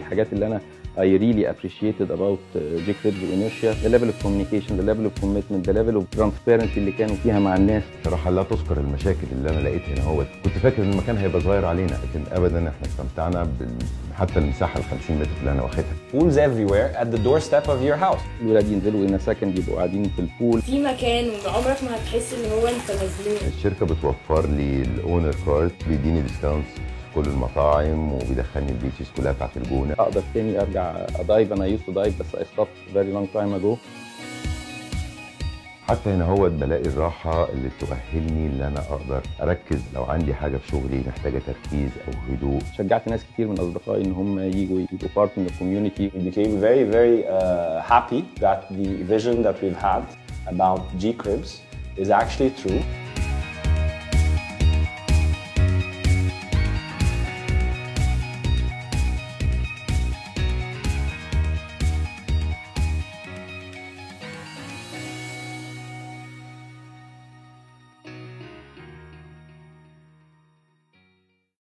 الحاجات اللي انا I really appreciated about uh, J Cribs وإنيرشيا the level of communication the level of commitment the level of transparency اللي كانوا فيها مع الناس صراحة لا تذكر المشاكل اللي أنا لقيتها هنا هو كنت فاكر إن المكان هيبقى صغير علينا لكن أبدا إحنا استمتعنا بال... حتى المساحة ال 50 متر اللي أنا واخدها Pools everywhere at the doorstep of your house. الولاد ينزلوا إن سكند يبقوا قاعدين في البول في مكان وعمرك ما هتحس ان هو انت مظلوم الشركة بتوفر لي الأونر كارد بيديني ديسكاونتس في كل المطاعم وبيدخلني البيتشز كلها بتاعت الجونة اقدر تاني ارجع ادايف انا يوست دايف بس I stopped very long time ago حتى هنا هو بلاقي الراحة اللي تؤهلني إن أنا أقدر أركز لو عندي حاجة في شغلي محتاجة تركيز أو هدوء شجعت ناس كتير من اصدقائي ان هم يجوا يبقوا بارت من الكوميونتي We became very, very uh, happy that the vision that we've had about G Cribs is actually true.